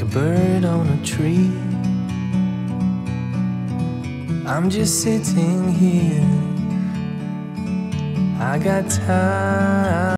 bird on a tree. I'm just sitting here. I got time.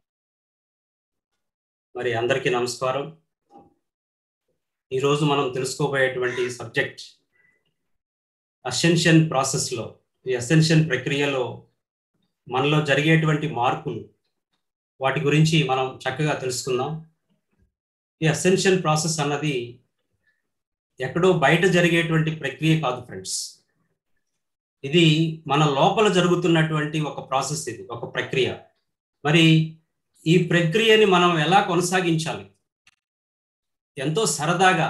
మరి అందరికీ నమస్కారం ఈరోజు మనం తెలుసుకోబోయేటువంటి సబ్జెక్ట్ అసెన్షన్ ప్రాసెస్లో ఈ అసెన్షన్ ప్రక్రియలో మనలో జరిగేటువంటి మార్పులు వాటి గురించి మనం చక్కగా తెలుసుకుందాం ఈ అసెన్షన్ ప్రాసెస్ అన్నది ఎక్కడో బయట జరిగేటువంటి ప్రక్రియ కాదు ఫ్రెండ్స్ ఇది మన లోపల జరుగుతున్నటువంటి ఒక ప్రాసెస్ ఇది ఒక ప్రక్రియ మరి ఈ ప్రక్రియని మనం ఎలా కొనసాగించాలి ఎంతో సరదాగా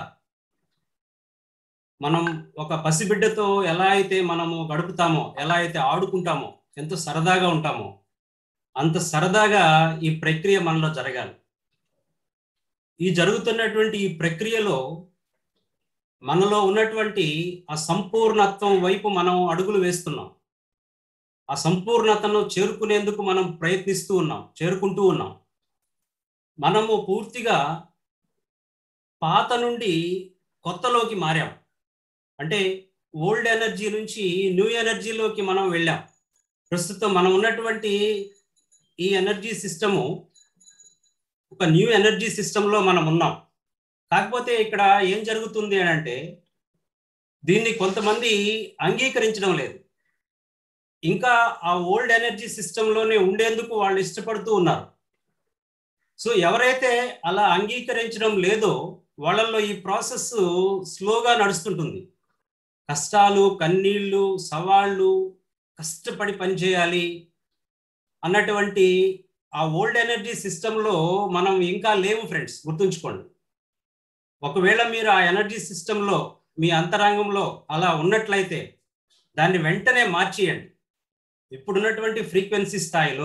మనం ఒక పసిబిడ్డతో ఎలా అయితే మనము గడుపుతామో ఎలా అయితే ఆడుకుంటామో ఎంతో సరదాగా ఉంటామో అంత సరదాగా ఈ ప్రక్రియ మనలో జరగాలి ఈ జరుగుతున్నటువంటి ఈ ప్రక్రియలో మనలో ఉన్నటువంటి ఆ సంపూర్ణత్వం వైపు మనం అడుగులు వేస్తున్నాం ఆ సంపూర్ణతను చేరుకునేందుకు మనం ప్రయత్నిస్తూ ఉన్నాం చేరుకుంటూ ఉన్నాం మనము పూర్తిగా పాత నుండి కొత్తలోకి మారాం అంటే ఓల్డ్ ఎనర్జీ నుంచి న్యూ ఎనర్జీలోకి మనం వెళ్ళాం ప్రస్తుతం మనం ఉన్నటువంటి ఈ ఎనర్జీ సిస్టము ఒక న్యూ ఎనర్జీ సిస్టంలో మనం ఉన్నాం కాకపోతే ఇక్కడ ఏం జరుగుతుంది అని అంటే దీన్ని కొంతమంది అంగీకరించడం లేదు ఇంకా ఆ ఓల్డ్ ఎనర్జీ సిస్టంలోనే ఉండేందుకు వాళ్ళు ఇష్టపడుతూ ఉన్నారు సో ఎవరైతే అలా అంగీకరించడం లేదో వాళ్ళల్లో ఈ ప్రాసెస్ స్లోగా నడుస్తుంటుంది కష్టాలు కన్నీళ్ళు సవాళ్ళు కష్టపడి పనిచేయాలి అన్నటువంటి ఆ ఓల్డ్ ఎనర్జీ సిస్టంలో మనం ఇంకా లేవు ఫ్రెండ్స్ గుర్తుంచుకోండి ఒకవేళ మీరు ఆ ఎనర్జీ సిస్టంలో మీ అంతరంగంలో అలా ఉన్నట్లయితే దాన్ని వెంటనే మార్చేయండి ఇప్పుడున్నటువంటి ఫ్రీక్వెన్సీ స్థాయిలో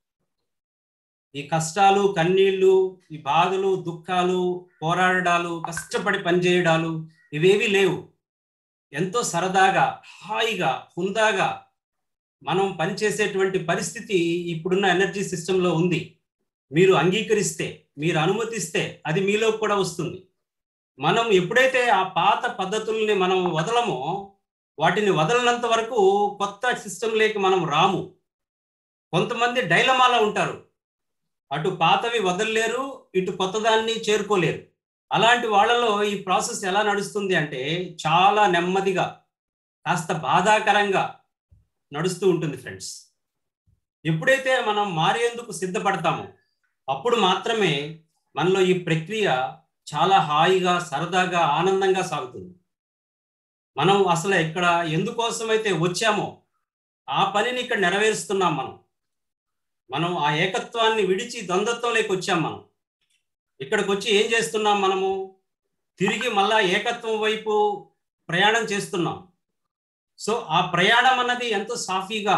ఈ కష్టాలు కన్నీళ్లు ఈ బాధలు దుఃఖాలు పోరాడడాలు కష్టపడి పనిచేయడాలు ఇవేవి లేవు ఎంతో సరదాగా హాయిగా హుందాగా మనం పనిచేసేటువంటి పరిస్థితి ఇప్పుడున్న ఎనర్జీ సిస్టంలో ఉంది మీరు అంగీకరిస్తే మీరు అనుమతిస్తే అది మీలో కూడా వస్తుంది మనం ఎప్పుడైతే ఆ పాత పద్ధతుల్ని మనం వదలమో వాటిని వదలనంత వరకు కొత్త సిస్టంలోకి మనం రాము కొంతమంది డైలమాలో ఉంటారు అటు పాతవి వదలలేరు ఇటు కొత్తదాన్ని చేరుకోలేరు అలాంటి వాళ్ళలో ఈ ప్రాసెస్ ఎలా నడుస్తుంది అంటే చాలా నెమ్మదిగా కాస్త బాధాకరంగా నడుస్తూ ఉంటుంది ఫ్రెండ్స్ ఎప్పుడైతే మనం మారేందుకు సిద్ధపడతామో అప్పుడు మాత్రమే మనలో ఈ ప్రక్రియ చాలా హాయిగా సరదాగా ఆనందంగా సాగుతుంది మనం అసలు ఇక్కడ ఎందుకోసమైతే వచ్చామో ఆ పనిని ఇక్కడ నెరవేరుస్తున్నాం మనం మనం ఆ ఏకత్వాన్ని విడిచి ద్వంద్వత్వంలోకి వచ్చాం మనం ఇక్కడికి వచ్చి ఏం చేస్తున్నాం మనము తిరిగి మళ్ళా ఏకత్వం వైపు ప్రయాణం చేస్తున్నాం సో ఆ ప్రయాణం అన్నది ఎంతో సాఫీగా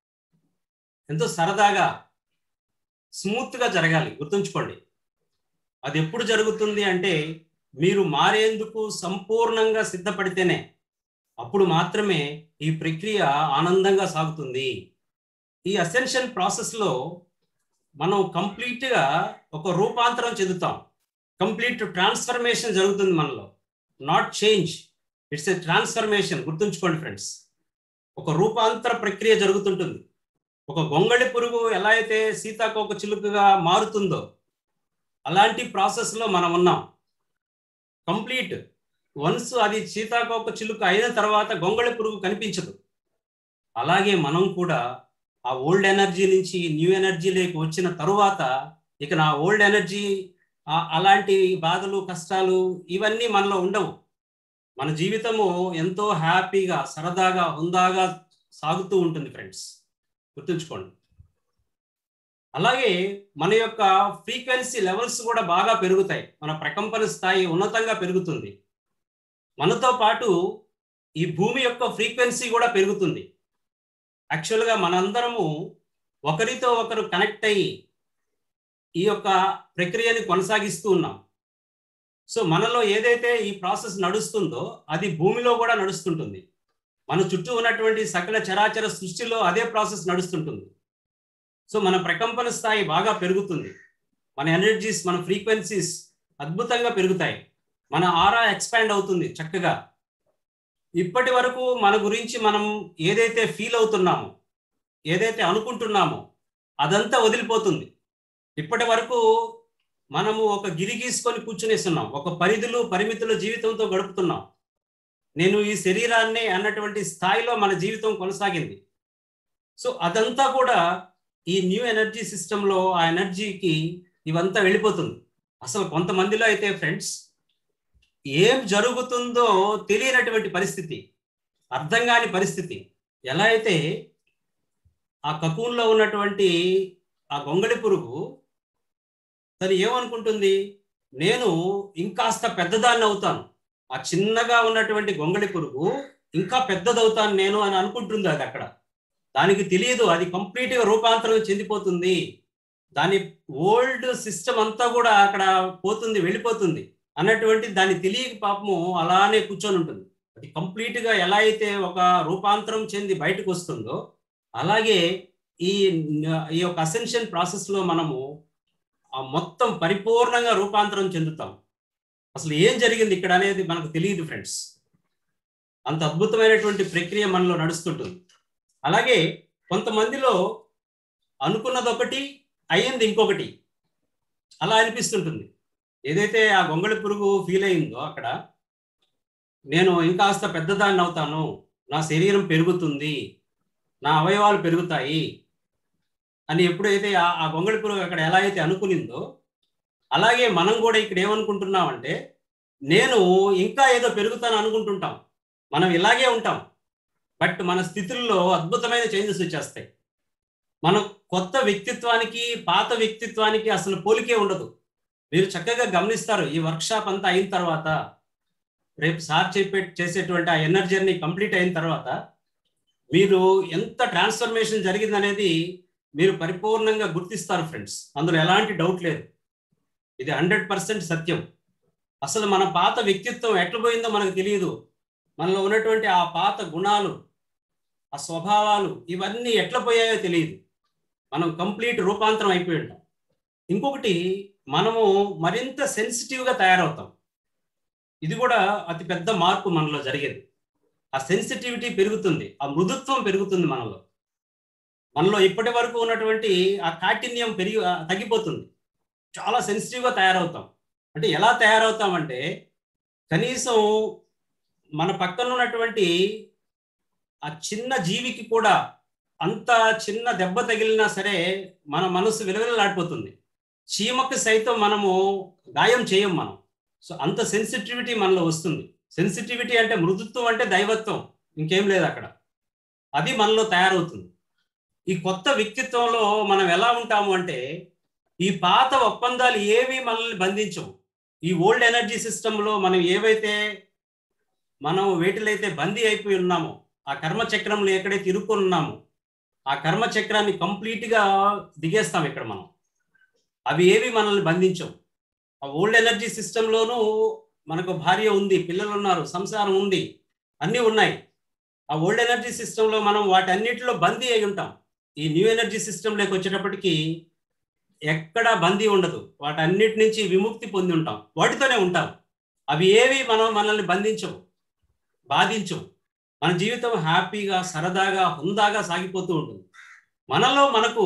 ఎంతో సరదాగా స్మూత్గా జరగాలి గుర్తుంచుకోండి అది ఎప్పుడు జరుగుతుంది అంటే మీరు మారేందుకు సంపూర్ణంగా సిద్ధపడితేనే అప్పుడు మాత్రమే ఈ ప్రక్రియ ఆనందంగా సాగుతుంది ఈ అసెన్షన్ ప్రాసెస్లో మనం కంప్లీట్గా ఒక రూపాంతరం చెందుతాం కంప్లీట్ ట్రాన్స్ఫర్మేషన్ జరుగుతుంది మనలో not change it's a transformation గుర్తుంచుకోండి ఫ్రెండ్స్ ఒక రూపాంతర ప్రక్రియ జరుగుతుంటుంది ఒక గొంగళి పురుగు ఎలా అయితే సీతాకోక చిలుకగా మారుతుందో అలాంటి ప్రాసెస్లో మనం ఉన్నాం కంప్లీట్ వన్స్ అది సీతాకోక చిలుక అయిన తర్వాత గొంగళి పురుగు కనిపించదు అలాగే మనం కూడా ఆ ఓల్డ్ ఎనర్జీ నుంచి న్యూ ఎనర్జీలోకి వచ్చిన తరువాత ఇక నా ఓల్డ్ ఎనర్జీ అలాంటి బాధలు కష్టాలు ఇవన్నీ మనలో ఉండవు మన జీవితము ఎంతో హ్యాపీగా సరదాగా హుందాగా సాగుతూ ఉంటుంది ఫ్రెండ్స్ గుర్తుంచుకోండి అలాగే మన యొక్క ఫ్రీక్వెన్సీ లెవెల్స్ కూడా బాగా పెరుగుతాయి మన ప్రకంపన స్థాయి ఉన్నతంగా పెరుగుతుంది మనతో పాటు ఈ భూమి యొక్క ఫ్రీక్వెన్సీ కూడా పెరుగుతుంది యాక్చువల్గా మనందరము ఒకరితో ఒకరు కనెక్ట్ అయ్యి ఈ యొక్క ప్రక్రియని కొనసాగిస్తూ ఉన్నాం సో మనలో ఏదైతే ఈ ప్రాసెస్ నడుస్తుందో అది భూమిలో కూడా నడుస్తుంటుంది మన చుట్టూ ఉన్నటువంటి సకల చరాచర సృష్టిలో అదే ప్రాసెస్ నడుస్తుంటుంది సో మన ప్రకంపన స్థాయి బాగా పెరుగుతుంది మన ఎనర్జీస్ మన ఫ్రీక్వెన్సీస్ అద్భుతంగా పెరుగుతాయి మన ఆరా ఎక్స్పాండ్ అవుతుంది చక్కగా ఇప్పటి వరకు మన గురించి మనం ఏదైతే ఫీల్ అవుతున్నామో ఏదైతే అనుకుంటున్నామో అదంతా వదిలిపోతుంది ఇప్పటి వరకు మనము ఒక గిరి గీసుకొని కూర్చునేస్తున్నాం ఒక పరిధులు పరిమితుల జీవితంతో గడుపుతున్నాం నేను ఈ శరీరాన్ని అన్నటువంటి స్థాయిలో మన జీవితం కొనసాగింది సో అదంతా కూడా ఈ న్యూ ఎనర్జీ సిస్టంలో ఆ ఎనర్జీకి ఇవంతా వెళ్ళిపోతుంది అసలు కొంతమందిలో అయితే ఫ్రెండ్స్ ఏం జరుగుతుందో తెలియనటువంటి పరిస్థితి అర్థం కాని పరిస్థితి ఎలా అయితే ఆ కకూన్లో ఉన్నటువంటి ఆ గొంగళి పురుగు తను ఏమనుకుంటుంది నేను ఇంకాస్త పెద్దదాన్ని అవుతాను ఆ చిన్నగా ఉన్నటువంటి గొంగళి పురుగు ఇంకా పెద్దదవుతాను నేను అని అనుకుంటుంది అది అక్కడ దానికి తెలియదు అది కంప్లీట్గా రూపాంతరం చెందిపోతుంది దాని ఓల్డ్ సిస్టమ్ అంతా కూడా అక్కడ పోతుంది వెళ్ళిపోతుంది అన్నటువంటి దాన్ని తెలియక పాపము అలానే కూర్చొని ఉంటుంది అది కంప్లీట్గా ఎలా అయితే ఒక రూపాంతరం చెంది బయటకు వస్తుందో అలాగే ఈ ఈ యొక్క అసెన్షన్ ప్రాసెస్లో మనము ఆ మొత్తం పరిపూర్ణంగా రూపాంతరం చెందుతాం అసలు ఏం జరిగింది ఇక్కడ అనేది మనకు తెలియదు ఫ్రెండ్స్ అంత అద్భుతమైనటువంటి ప్రక్రియ మనలో నడుస్తుంటుంది అలాగే కొంతమందిలో అనుకున్నది ఒకటి అయ్యింది ఇంకొకటి అలా అనిపిస్తుంటుంది ఏదైతే ఆ గొంగళి పురుగు ఫీల్ అయిందో అక్కడ నేను ఇంకాస్త పెద్దదాన్ని అవుతాను నా శరీరం పెరుగుతుంది నా అవయవాలు పెరుగుతాయి అని ఎప్పుడైతే ఆ గొంగళి పురుగు అక్కడ ఎలా అయితే అనుకునిందో అలాగే మనం కూడా ఇక్కడ ఏమనుకుంటున్నామంటే నేను ఇంకా ఏదో పెరుగుతాను అనుకుంటుంటాం మనం ఇలాగే ఉంటాం బట్ మన స్థితుల్లో అద్భుతమైన చేంజెస్ వచ్చేస్తాయి మన కొత్త వ్యక్తిత్వానికి పాత వ్యక్తిత్వానికి అసలు పోలికే ఉండదు మీరు చక్కగా గమనిస్తారు ఈ వర్క్షాప్ అంతా అయిన తర్వాత రేపు సార్ చెప్పే చేసేటువంటి ఆ ఎనర్జీని కంప్లీట్ అయిన తర్వాత మీరు ఎంత ట్రాన్స్ఫర్మేషన్ జరిగిందనేది మీరు పరిపూర్ణంగా గుర్తిస్తారు ఫ్రెండ్స్ అందులో ఎలాంటి డౌట్ లేదు ఇది హండ్రెడ్ పర్సెంట్ సత్యం అసలు మన పాత వ్యక్తిత్వం ఎట్లా పోయిందో మనకు తెలియదు మనలో ఉన్నటువంటి ఆ పాత గుణాలు ఆ స్వభావాలు ఇవన్నీ ఎట్లా పోయాయో తెలియదు మనం కంప్లీట్ రూపాంతరం అయిపోయి ఉంటాం ఇంకొకటి మనము మరింత సెన్సిటివ్గా తయారవుతాం ఇది కూడా అతి పెద్ద మార్పు మనలో జరిగేది ఆ సెన్సిటివిటీ పెరుగుతుంది ఆ మృదుత్వం పెరుగుతుంది మనలో మనలో ఇప్పటి వరకు ఉన్నటువంటి ఆ కాఠిన్యం పెరిగి తగ్గిపోతుంది చాలా సెన్సిటివ్గా తయారవుతాం అంటే ఎలా తయారవుతామంటే కనీసం మన పక్కన ఉన్నటువంటి ఆ చిన్న జీవికి కూడా అంత చిన్న దెబ్బ తగిలినా సరే మన మనసు విలువలాడిపోతుంది చీమకు సైతం మనము గాయం చేయం మనం సో అంత సెన్సిటివిటీ మనలో వస్తుంది సెన్సిటివిటీ అంటే మృదుత్వం అంటే దైవత్వం ఇంకేం లేదు అక్కడ అది మనలో తయారవుతుంది ఈ కొత్త వ్యక్తిత్వంలో మనం ఎలా ఉంటాము అంటే ఈ పాత ఒప్పందాలు ఏవి మనల్ని బంధించవు ఈ ఓల్డ్ ఎనర్జీ సిస్టంలో మనం ఏవైతే మనం వేటిలైతే బందీ అయిపోయి ఉన్నామో ఆ కర్మచక్రంలో ఎక్కడైతే ఇరుక్కొని ఉన్నామో ఆ కర్మచక్రాన్ని కంప్లీట్గా దిగేస్తాం ఇక్కడ మనం అవి ఏవి మనల్ని బంధించవు ఆ ఓల్డ్ ఎనర్జీ సిస్టంలోనూ మనకు భార్య ఉంది పిల్లలు ఉన్నారు సంసారం ఉంది అన్నీ ఉన్నాయి ఆ ఓల్డ్ ఎనర్జీ సిస్టంలో మనం వాటన్నిటిలో బందీ అయి ఉంటాం ఈ న్యూ ఎనర్జీ సిస్టంలోకి వచ్చేటప్పటికి ఎక్కడా బందీ ఉండదు వాటన్నిటి నుంచి విముక్తి పొంది ఉంటాం వాటితోనే ఉంటాం అవి ఏవి మనం మనల్ని బంధించవు బాధించవు మన జీవితం హ్యాపీగా సరదాగా హుందాగా సాగిపోతూ ఉంటుంది మనలో మనకు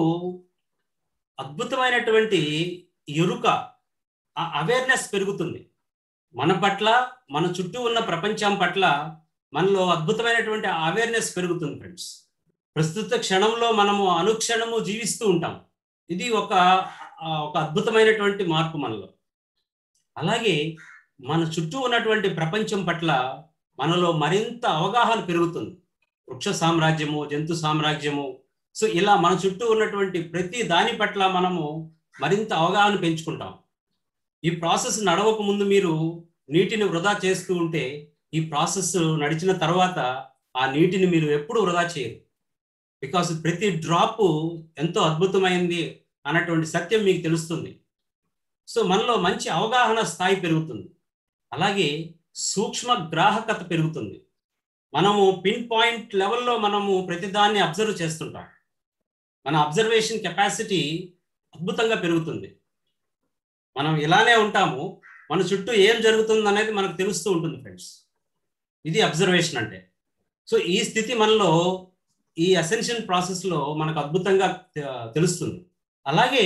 అద్భుతమైనటువంటి ఎరుక ఆ అవేర్నెస్ పెరుగుతుంది మన పట్ల మన చుట్టూ ఉన్న ప్రపంచం పట్ల మనలో అద్భుతమైనటువంటి అవేర్నెస్ పెరుగుతుంది ఫ్రెండ్స్ ప్రస్తుత క్షణంలో మనము అనుక్షణము జీవిస్తూ ఉంటాం ఇది ఒక ఒక అద్భుతమైనటువంటి మార్పు మనలో అలాగే మన చుట్టూ ఉన్నటువంటి ప్రపంచం పట్ల మనలో మరింత అవగాహన పెరుగుతుంది వృక్ష సామ్రాజ్యము జంతు సామ్రాజ్యము సో ఇలా మన చుట్టూ ఉన్నటువంటి ప్రతి దాని పట్ల మనము మరింత అవగాహన పెంచుకుంటాం ఈ ప్రాసెస్ నడవక ముందు మీరు నీటిని వృధా చేస్తూ ఉంటే ఈ ప్రాసెస్ నడిచిన తర్వాత ఆ నీటిని మీరు ఎప్పుడు వృధా చేయరు బికాస్ ప్రతి డ్రాప్ ఎంతో అద్భుతమైంది అన్నటువంటి సత్యం మీకు తెలుస్తుంది సో మనలో మంచి అవగాహన స్థాయి పెరుగుతుంది అలాగే సూక్ష్మ గ్రాహకత పెరుగుతుంది మనము పిన్ పాయింట్ లెవెల్లో మనము ప్రతిదాన్ని అబ్జర్వ్ చేస్తుంటాం మన అబ్జర్వేషన్ కెపాసిటీ అద్భుతంగా పెరుగుతుంది మనం ఇలానే ఉంటాము మన చుట్టూ ఏం జరుగుతుంది అనేది మనకు తెలుస్తూ ఉంటుంది ఫ్రెండ్స్ ఇది అబ్జర్వేషన్ అంటే సో ఈ స్థితి మనలో ఈ అసెన్షన్ ప్రాసెస్లో మనకు అద్భుతంగా తె- తెలుస్తుంది అలాగే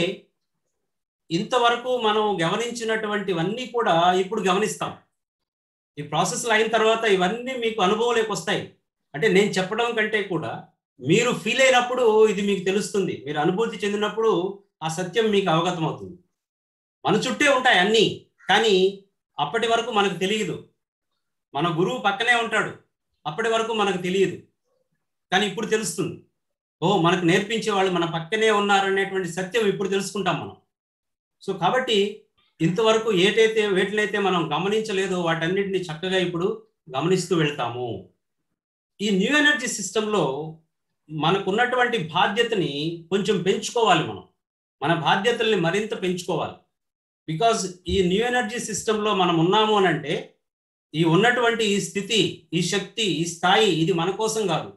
ఇంతవరకు మనం గమనించినటువంటివన్నీ కూడా ఇప్పుడు గమనిస్తాం ఈ ప్రాసెస్లో అయిన తర్వాత ఇవన్నీ మీకు అనుభవంలోకి వస్తాయి అంటే నేను చెప్పడం కంటే కూడా మీరు ఫీల్ అయినప్పుడు ఇది మీకు తెలుస్తుంది మీరు అనుభూతి చెందినప్పుడు ఆ సత్యం మీకు అవగతం అవుతుంది మన చుట్టే ఉంటాయి అన్నీ కానీ అప్పటి వరకు మనకు తెలియదు మన గురువు పక్కనే ఉంటాడు అప్పటి వరకు మనకు తెలియదు కానీ ఇప్పుడు తెలుస్తుంది ఓ మనకు నేర్పించే వాళ్ళు మన పక్కనే ఉన్నారనేటువంటి సత్యం ఇప్పుడు తెలుసుకుంటాం మనం సో కాబట్టి ఇంతవరకు ఏటైతే వేటినైతే మనం గమనించలేదో వాటన్నిటిని చక్కగా ఇప్పుడు గమనిస్తూ వెళ్తాము ఈ న్యూ ఎనర్జీ సిస్టంలో మనకున్నటువంటి బాధ్యతని కొంచెం పెంచుకోవాలి మనం మన బాధ్యతల్ని మరింత పెంచుకోవాలి బికాజ్ ఈ న్యూ ఎనర్జీ సిస్టంలో మనం ఉన్నాము అని అంటే ఈ ఉన్నటువంటి ఈ స్థితి ఈ శక్తి ఈ స్థాయి ఇది మన కోసం కాదు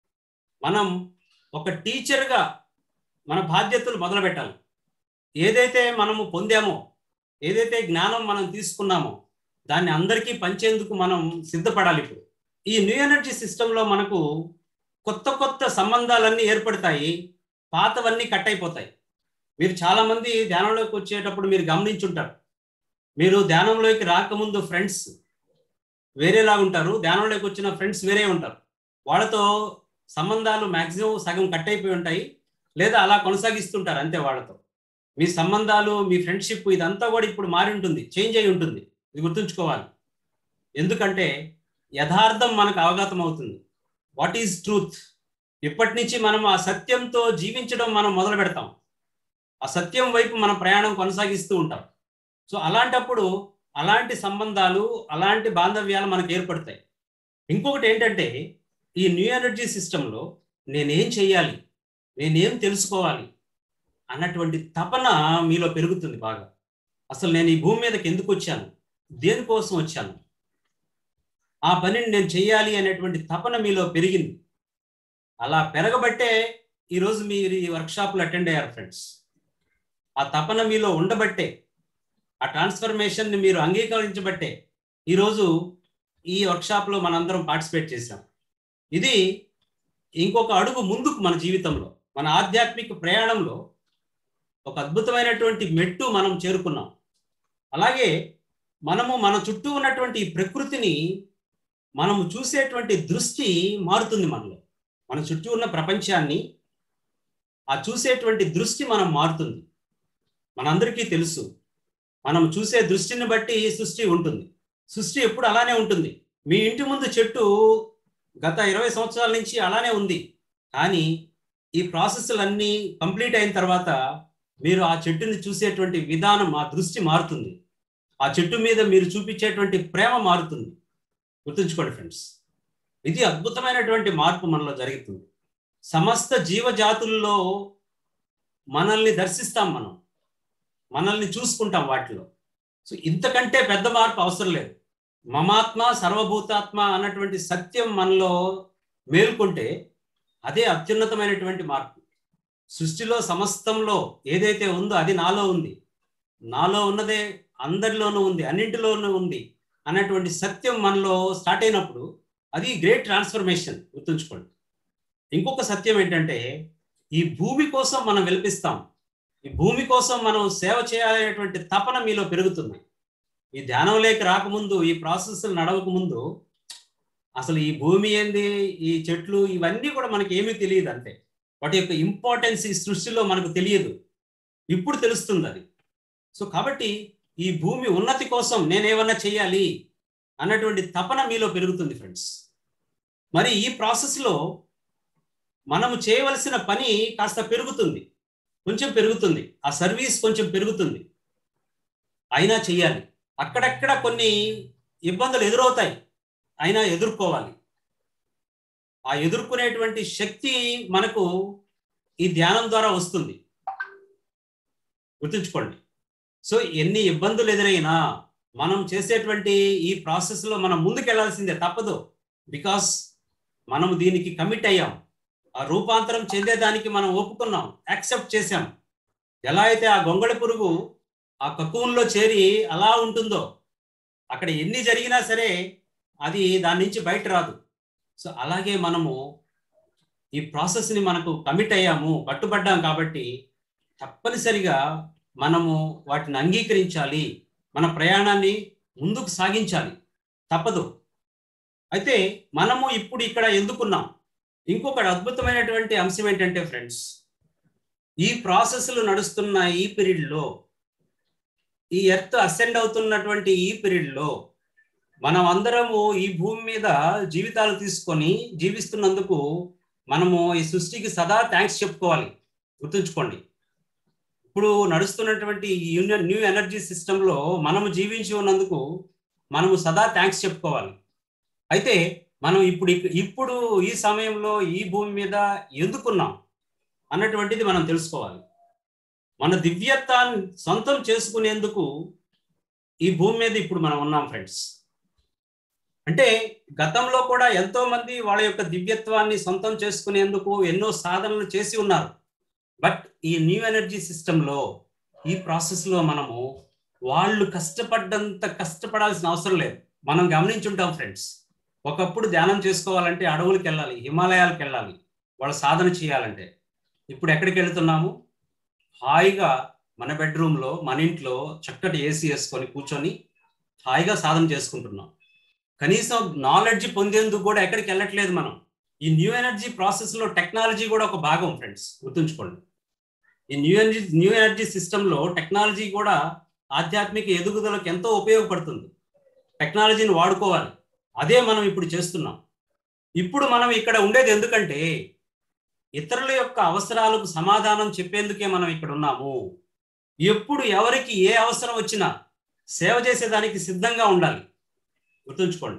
మనం ఒక టీచర్గా మన బాధ్యతలు మొదలు పెట్టాలి ఏదైతే మనము పొందామో ఏదైతే జ్ఞానం మనం తీసుకున్నామో దాన్ని అందరికీ పంచేందుకు మనం సిద్ధపడాలి ఇప్పుడు ఈ న్యూ ఎనర్జీ సిస్టంలో మనకు కొత్త కొత్త సంబంధాలన్నీ ఏర్పడతాయి పాతవన్నీ కట్ అయిపోతాయి మీరు చాలా మంది ధ్యానంలోకి వచ్చేటప్పుడు మీరు గమనించుంటారు మీరు ధ్యానంలోకి రాకముందు ఫ్రెండ్స్ వేరేలాగా ఉంటారు ధ్యానంలోకి వచ్చిన ఫ్రెండ్స్ వేరే ఉంటారు వాళ్ళతో సంబంధాలు మాక్సిమం సగం కట్ అయిపోయి ఉంటాయి లేదా అలా కొనసాగిస్తుంటారు అంతే వాళ్ళతో మీ సంబంధాలు మీ ఫ్రెండ్షిప్ ఇదంతా కూడా ఇప్పుడు మారి ఉంటుంది చేంజ్ అయి ఉంటుంది ఇది గుర్తుంచుకోవాలి ఎందుకంటే యథార్థం మనకు అవగతం అవుతుంది వాట్ ఈజ్ ట్రూత్ ఇప్పటి నుంచి మనం ఆ సత్యంతో జీవించడం మనం మొదలు పెడతాం ఆ సత్యం వైపు మన ప్రయాణం కొనసాగిస్తూ ఉంటాం సో అలాంటప్పుడు అలాంటి సంబంధాలు అలాంటి బాంధవ్యాలు మనకు ఏర్పడతాయి ఇంకొకటి ఏంటంటే ఈ న్యూ ఎనర్జీ సిస్టంలో నేనేం చెయ్యాలి నేనేం తెలుసుకోవాలి అన్నటువంటి తపన మీలో పెరుగుతుంది బాగా అసలు నేను ఈ భూమి మీదకి ఎందుకు వచ్చాను దేనికోసం వచ్చాను ఆ పనిని నేను చెయ్యాలి అనేటువంటి తపన మీలో పెరిగింది అలా పెరగబట్టే ఈరోజు మీరు ఈ వర్క్షాప్లు అటెండ్ అయ్యారు ఫ్రెండ్స్ ఆ తపన మీలో ఉండబట్టే ఆ ట్రాన్స్ఫర్మేషన్ని మీరు అంగీకరించబట్టే ఈరోజు ఈ వర్క్షాప్లో మనందరం పార్టిసిపేట్ చేశాం ఇది ఇంకొక అడుగు ముందుకు మన జీవితంలో మన ఆధ్యాత్మిక ప్రయాణంలో ఒక అద్భుతమైనటువంటి మెట్టు మనం చేరుకున్నాం అలాగే మనము మన చుట్టూ ఉన్నటువంటి ఈ ప్రకృతిని మనము చూసేటువంటి దృష్టి మారుతుంది మనలో మన చుట్టూ ఉన్న ప్రపంచాన్ని ఆ చూసేటువంటి దృష్టి మనం మారుతుంది మనందరికీ తెలుసు మనం చూసే దృష్టిని బట్టి సృష్టి ఉంటుంది సృష్టి ఎప్పుడు అలానే ఉంటుంది మీ ఇంటి ముందు చెట్టు గత ఇరవై సంవత్సరాల నుంచి అలానే ఉంది కానీ ఈ ప్రాసెస్లన్నీ కంప్లీట్ అయిన తర్వాత మీరు ఆ చెట్టుని చూసేటువంటి విధానం ఆ దృష్టి మారుతుంది ఆ చెట్టు మీద మీరు చూపించేటువంటి ప్రేమ మారుతుంది గుర్తుంచుకోండి ఫ్రెండ్స్ ఇది అద్భుతమైనటువంటి మార్పు మనలో జరుగుతుంది సమస్త జీవజాతుల్లో మనల్ని దర్శిస్తాం మనం మనల్ని చూసుకుంటాం వాటిలో సో ఇంతకంటే పెద్ద మార్పు అవసరం లేదు మమాత్మ సర్వభూతాత్మ అన్నటువంటి సత్యం మనలో మేల్కొంటే అదే అత్యున్నతమైనటువంటి మార్పు సృష్టిలో సమస్తంలో ఏదైతే ఉందో అది నాలో ఉంది నాలో ఉన్నదే అందరిలోనూ ఉంది అన్నింటిలోనూ ఉంది అన్నటువంటి సత్యం మనలో స్టార్ట్ అయినప్పుడు అది గ్రేట్ ట్రాన్స్ఫర్మేషన్ గుర్తుంచుకోండి ఇంకొక సత్యం ఏంటంటే ఈ భూమి కోసం మనం వెలిపిస్తాం ఈ భూమి కోసం మనం సేవ చేయాలనేటువంటి తపన మీలో పెరుగుతుంది ఈ ధ్యానంలోకి రాకముందు ఈ ప్రాసెస్ నడవక ముందు అసలు ఈ భూమి ఏంది ఈ చెట్లు ఇవన్నీ కూడా మనకి ఏమీ తెలియదు అంతే వాటి యొక్క ఇంపార్టెన్స్ ఈ సృష్టిలో మనకు తెలియదు ఇప్పుడు తెలుస్తుంది అది సో కాబట్టి ఈ భూమి ఉన్నతి కోసం నేనేమన్నా చేయాలి అన్నటువంటి తపన మీలో పెరుగుతుంది ఫ్రెండ్స్ మరి ఈ ప్రాసెస్లో మనము చేయవలసిన పని కాస్త పెరుగుతుంది కొంచెం పెరుగుతుంది ఆ సర్వీస్ కొంచెం పెరుగుతుంది అయినా చెయ్యాలి అక్కడక్కడ కొన్ని ఇబ్బందులు ఎదురవుతాయి అయినా ఎదుర్కోవాలి ఆ ఎదుర్కొనేటువంటి శక్తి మనకు ఈ ధ్యానం ద్వారా వస్తుంది గుర్తుంచుకోండి సో ఎన్ని ఇబ్బందులు ఎదురైనా మనం చేసేటువంటి ఈ ప్రాసెస్లో మనం ముందుకెళ్లాల్సిందే తప్పదు బికాస్ మనం దీనికి కమిట్ అయ్యాం ఆ రూపాంతరం చెందేదానికి మనం ఒప్పుకున్నాం యాక్సెప్ట్ చేశాం ఎలా అయితే ఆ గొంగళి పురుగు ఆ కక్కువుల్లో చేరి అలా ఉంటుందో అక్కడ ఎన్ని జరిగినా సరే అది దాని నుంచి బయట రాదు సో అలాగే మనము ఈ ప్రాసెస్ని మనకు కమిట్ అయ్యాము కట్టుబడ్డాం కాబట్టి తప్పనిసరిగా మనము వాటిని అంగీకరించాలి మన ప్రయాణాన్ని ముందుకు సాగించాలి తప్పదు అయితే మనము ఇప్పుడు ఇక్కడ ఎందుకున్నాం ఇంకొకటి అద్భుతమైనటువంటి అంశం ఏంటంటే ఫ్రెండ్స్ ఈ ప్రాసెస్లు నడుస్తున్న ఈ పీరియడ్లో ఈ ఎర్త్ అసెండ్ అవుతున్నటువంటి ఈ పీరియడ్లో మనం అందరము ఈ భూమి మీద జీవితాలు తీసుకొని జీవిస్తున్నందుకు మనము ఈ సృష్టికి సదా థ్యాంక్స్ చెప్పుకోవాలి గుర్తుంచుకోండి ఇప్పుడు నడుస్తున్నటువంటి ఈ యూనియన్ న్యూ ఎనర్జీ సిస్టంలో మనము జీవించి ఉన్నందుకు మనము సదా థ్యాంక్స్ చెప్పుకోవాలి అయితే మనం ఇప్పుడు ఇక్- ఇప్పుడు ఈ సమయంలో ఈ భూమి మీద ఎందుకున్నాం అన్నటువంటిది మనం తెలుసుకోవాలి మన దివ్యత్వాన్ని సొంతం చేసుకునేందుకు ఈ భూమి మీద ఇప్పుడు మనం ఉన్నాం ఫ్రెండ్స్ అంటే గతంలో కూడా ఎంతో మంది వాళ్ళ యొక్క దివ్యత్వాన్ని సొంతం చేసుకునేందుకు ఎన్నో సాధనలు చేసి ఉన్నారు బట్ ఈ న్యూ ఎనర్జీ సిస్టంలో ఈ ప్రాసెస్లో మనము వాళ్ళు కష్టపడ్డంత కష్టపడాల్సిన అవసరం లేదు మనం గమనించుంటాం ఫ్రెండ్స్ ఒకప్పుడు ధ్యానం చేసుకోవాలంటే అడవులకు వెళ్ళాలి హిమాలయాలకు వెళ్ళాలి వాళ్ళు సాధన చేయాలంటే ఇప్పుడు ఎక్కడికి వెళ్తున్నాము హాయిగా మన బెడ్రూమ్లో మన ఇంట్లో చక్కటి ఏసీ వేసుకొని కూర్చొని హాయిగా సాధన చేసుకుంటున్నాం కనీసం నాలెడ్జ్ పొందేందుకు కూడా ఎక్కడికి వెళ్ళట్లేదు మనం ఈ న్యూ ఎనర్జీ ప్రాసెస్లో టెక్నాలజీ కూడా ఒక భాగం ఫ్రెండ్స్ గుర్తుంచుకోండి ఈ న్యూ ఎనర్జీ న్యూ ఎనర్జీ సిస్టంలో టెక్నాలజీ కూడా ఆధ్యాత్మిక ఎదుగుదలకు ఎంతో ఉపయోగపడుతుంది టెక్నాలజీని వాడుకోవాలి అదే మనం ఇప్పుడు చేస్తున్నాం ఇప్పుడు మనం ఇక్కడ ఉండేది ఎందుకంటే ఇతరుల యొక్క అవసరాలకు సమాధానం చెప్పేందుకే మనం ఇక్కడ ఉన్నాము ఎప్పుడు ఎవరికి ఏ అవసరం వచ్చినా సేవ చేసేదానికి సిద్ధంగా ఉండాలి గుర్తుంచుకోండి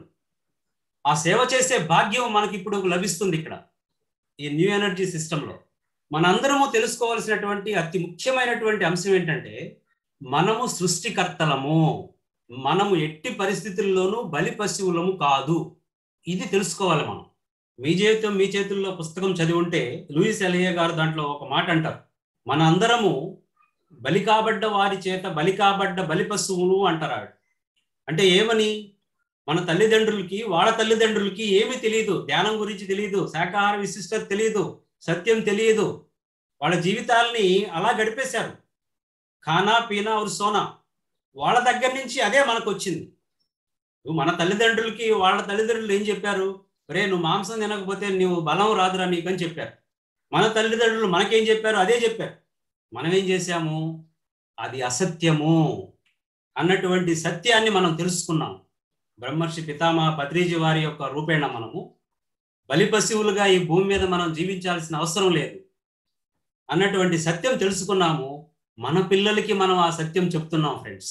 ఆ సేవ చేసే భాగ్యం మనకి ఇప్పుడు లభిస్తుంది ఇక్కడ ఈ న్యూ ఎనర్జీ సిస్టంలో మనందరము తెలుసుకోవాల్సినటువంటి అతి ముఖ్యమైనటువంటి అంశం ఏంటంటే మనము సృష్టికర్తలము మనము ఎట్టి పరిస్థితుల్లోనూ బలి పశువులము కాదు ఇది తెలుసుకోవాలి మనం మీ జీవితం మీ చేతుల్లో పుస్తకం చదివి ఉంటే లూయిస్ ఎలియే గారు దాంట్లో ఒక మాట అంటారు మన అందరము బలి కాబడ్డ వారి చేత బలి కాబడ్డ బలి పశువులు అంటారు ఆవిడ. అంటే ఏమని మన తల్లిదండ్రులకి వాళ్ళ తల్లిదండ్రులకి ఏమీ తెలియదు ధ్యానం గురించి తెలియదు శాకాహార విశిష్టత తెలియదు సత్యం తెలియదు వాళ్ళ జీవితాల్ని అలా గడిపేశారు ఖానా పీనా और సోనా వాళ్ళ దగ్గర నుంచి అదే మనకు వచ్చింది నువ్వు మన తల్లిదండ్రులకి వాళ్ళ తల్లిదండ్రులు ఏం చెప్పారు రే నువ్వు మాంసం తినకపోతే నువ్వు బలం రాదురా నీకని చెప్పారు మన తల్లిదండ్రులు మనకేం చెప్పారు అదే చెప్పారు మనం ఏం చేశాము అది అసత్యము అన్నటువంటి సత్యాన్ని మనం తెలుసుకున్నాం బ్రహ్మర్షి పితామహ పత్రిజీ వారి యొక్క రూపేణ మనము బలిపశువులుగా ఈ భూమి మీద మనం జీవించాల్సిన అవసరం లేదు అన్నటువంటి సత్యం తెలుసుకున్నాము మన పిల్లలకి మనం ఆ సత్యం చెప్తున్నాం ఫ్రెండ్స్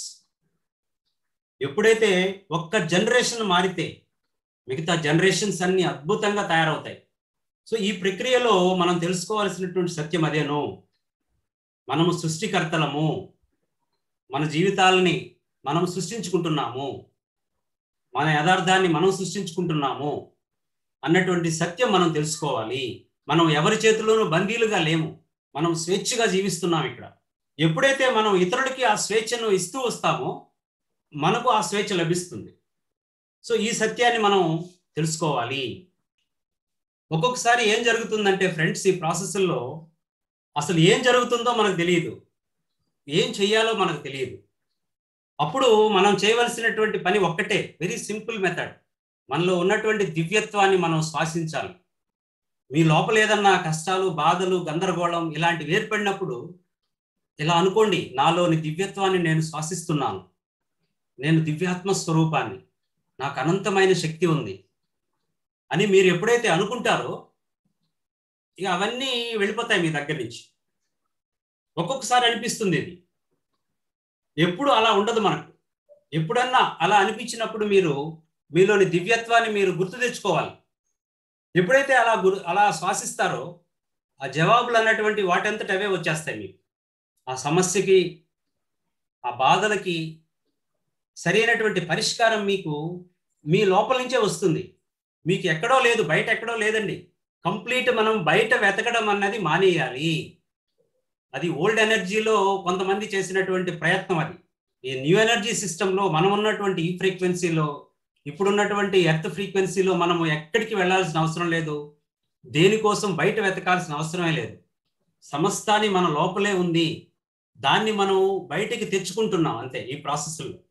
ఎప్పుడైతే ఒక్క జనరేషన్ మారితే మిగతా జనరేషన్స్ అన్ని అద్భుతంగా తయారవుతాయి సో ఈ ప్రక్రియలో మనం తెలుసుకోవాల్సినటువంటి సత్యం అదేను మనము సృష్టికర్తలము మన జీవితాలని మనం సృష్టించుకుంటున్నాము మన యథార్థాన్ని మనం సృష్టించుకుంటున్నాము అన్నటువంటి సత్యం మనం తెలుసుకోవాలి మనం ఎవరి చేతిలోనూ బందీలుగా లేము మనం స్వేచ్ఛగా జీవిస్తున్నాం ఇక్కడ ఎప్పుడైతే మనం ఇతరులకి ఆ స్వేచ్ఛను ఇస్తూ వస్తామో మనకు ఆ స్వేచ్ఛ లభిస్తుంది సో ఈ సత్యాన్ని మనం తెలుసుకోవాలి ఒక్కొక్కసారి ఏం జరుగుతుందంటే ఫ్రెండ్స్ ఈ ప్రాసెస్లో అసలు ఏం జరుగుతుందో మనకు తెలియదు ఏం చెయ్యాలో మనకు తెలియదు అప్పుడు మనం చేయవలసినటువంటి పని ఒక్కటే వెరీ సింపుల్ మెథడ్ మనలో ఉన్నటువంటి దివ్యత్వాన్ని మనం శ్వాసించాలి మీ లోపల ఏదన్నా కష్టాలు బాధలు గందరగోళం ఇలాంటివి ఏర్పడినప్పుడు ఇలా అనుకోండి నాలోని దివ్యత్వాన్ని నేను శ్వాసిస్తున్నాను నేను దివ్యాత్మ స్వరూపాన్ని నాకు అనంతమైన శక్తి ఉంది అని మీరు ఎప్పుడైతే అనుకుంటారో ఇక అవన్నీ వెళ్ళిపోతాయి మీ దగ్గర నుంచి ఒక్కొక్కసారి అనిపిస్తుంది ఇది ఎప్పుడు అలా ఉండదు మనకు ఎప్పుడన్నా అలా అనిపించినప్పుడు మీరు మీలోని దివ్యత్వాన్ని మీరు గుర్తు తెచ్చుకోవాలి ఎప్పుడైతే అలా గురు అలా శ్వాసిస్తారో ఆ జవాబులు అన్నటువంటి వాటంతట అవే వచ్చేస్తాయి మీకు ఆ సమస్యకి ఆ బాధలకి సరైనటువంటి పరిష్కారం మీకు మీ లోపల నుంచే వస్తుంది మీకు ఎక్కడో లేదు బయట ఎక్కడో లేదండి కంప్లీట్ మనం బయట వెతకడం అన్నది మానేయాలి అది ఓల్డ్ ఎనర్జీలో కొంతమంది చేసినటువంటి ప్రయత్నం అది ఈ న్యూ ఎనర్జీ సిస్టంలో మనం ఉన్నటువంటి ఈ ఫ్రీక్వెన్సీలో ఇప్పుడున్నటువంటి ఎర్త్ ఫ్రీక్వెన్సీలో మనము ఎక్కడికి వెళ్ళాల్సిన అవసరం లేదు దేనికోసం బయట వెతకాల్సిన అవసరమే లేదు సమస్తాన్ని మన లోపలే ఉంది దాన్ని మనం బయటికి తెచ్చుకుంటున్నాం అంతే ఈ ప్రాసెస్లో